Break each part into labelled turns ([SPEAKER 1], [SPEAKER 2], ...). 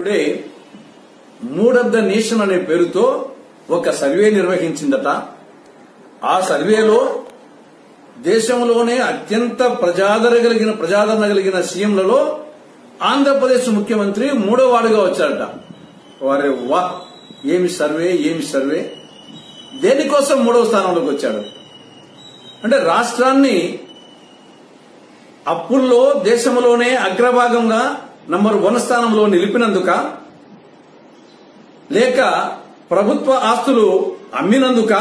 [SPEAKER 1] today mood of the nation అనే పేరుతో ఒక సర్వే నిర్వహించిందట ఆ సర్వేలో దేశంలోనే అత్యంత ప్రజాదరణ కలిగిన ప్రజాదరణ కలిగిన సీఎంలలో ఆంధ్రప్రదేశ్ ముఖ్యమంత్రి మూడో వాడుగా వచ్చారట వారే వా ఏమి సర్వే ఏమి సర్వే దేనికోసం మూడవ స్థానంలోకి వచ్చాడు అంటే రాష్ట్రాన్ని అప్పుల్లో దేశంలోనే అగ్రభాగంగా నంబర్ వన్ స్థానంలో నిలిపినందుక లేక ప్రభుత్వ ఆస్తులు అమ్మినందుక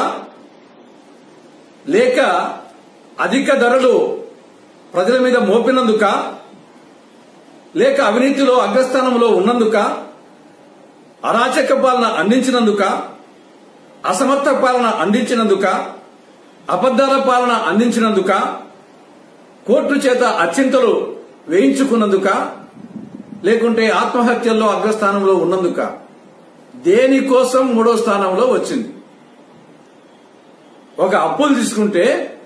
[SPEAKER 1] లేక అధిక ధరలు ప్రజల మీద మోపినందుక లేక అవినీతిలో అగ్రస్థానంలో ఉన్నందుక అరాచక పాలన అందించినందుక అసమర్థ పాలన అందించినందుక అబద్దాల పాలన అందించినందుక కోర్టు చేత అత్యంతలు వేయించుకున్నందుక లేకుంటే ఆత్మహత్యల్లో అగ్రస్థానంలో ఉన్నందుక దేనికోసం మూడో స్థానంలో వచ్చింది ఒక అప్పులు తీసుకుంటే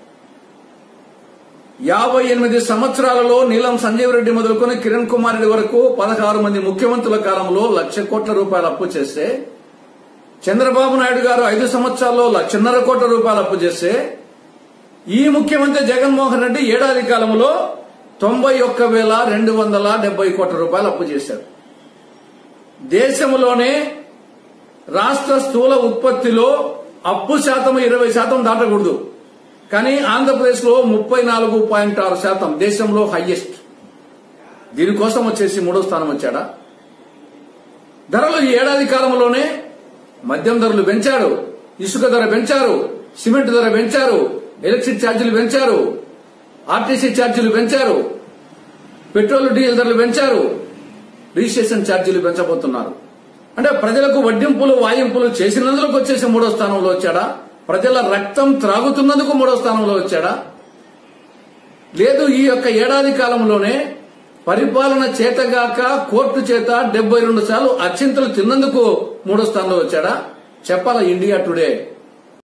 [SPEAKER 1] యాభై ఎనిమిది సంవత్సరాలలో నీలం సంజీవ్ రెడ్డి మొదలుకొని కిరణ్ కుమార్ రెడ్డి వరకు పదహారు మంది ముఖ్యమంత్రుల కాలంలో లక్ష కోట్ల రూపాయలు అప్పు చేస్తే చంద్రబాబు నాయుడు గారు ఐదు సంవత్సరాల్లో లక్షన్నర కోట్ల రూపాయలు అప్పు చేస్తే ఈ ముఖ్యమంత్రి జగన్మోహన్ రెడ్డి ఏడాది కాలంలో తొంభై ఒక్క వేల రెండు వందల డెబ్బై కోట్ల రూపాయలు అప్పు చేశారు దేశంలోనే రాష్ట్ర స్థూల ఉత్పత్తిలో అప్పు శాతం ఇరవై శాతం దాటకూడదు కానీ ఆంధ్రప్రదేశ్ లో ముప్పై నాలుగు పాయింట్ ఆరు శాతం దేశంలో హైయెస్ట్ దీనికోసం వచ్చేసి మూడో స్థానం వచ్చాడా ధరలు ఈ ఏడాది కాలంలోనే మద్యం ధరలు పెంచారు ఇసుక ధర పెంచారు సిమెంట్ ధర పెంచారు ఎలక్ట్రిక్ ఛార్జీలు పెంచారు ఆర్టీసీ ఛార్జీలు పెంచారు పెట్రోల్ డీజిల్ ధరలు పెంచారు రిజిస్ట్రేషన్ ఛార్జీలు పెంచబోతున్నారు అంటే ప్రజలకు వడ్డింపులు వాయింపులు చేసినందుకు వచ్చేసి మూడో స్థానంలో వచ్చాడా ప్రజల రక్తం త్రాగుతున్నందుకు మూడో స్థానంలో వచ్చాడా లేదు ఈ యొక్క ఏడాది కాలంలోనే పరిపాలన చేతగాక కోర్టు చేత డెబ్బై రెండు సార్లు అత్యంతలు తిన్నందుకు మూడో స్థానంలో వచ్చాడా చెప్పాలా ఇండియా టుడే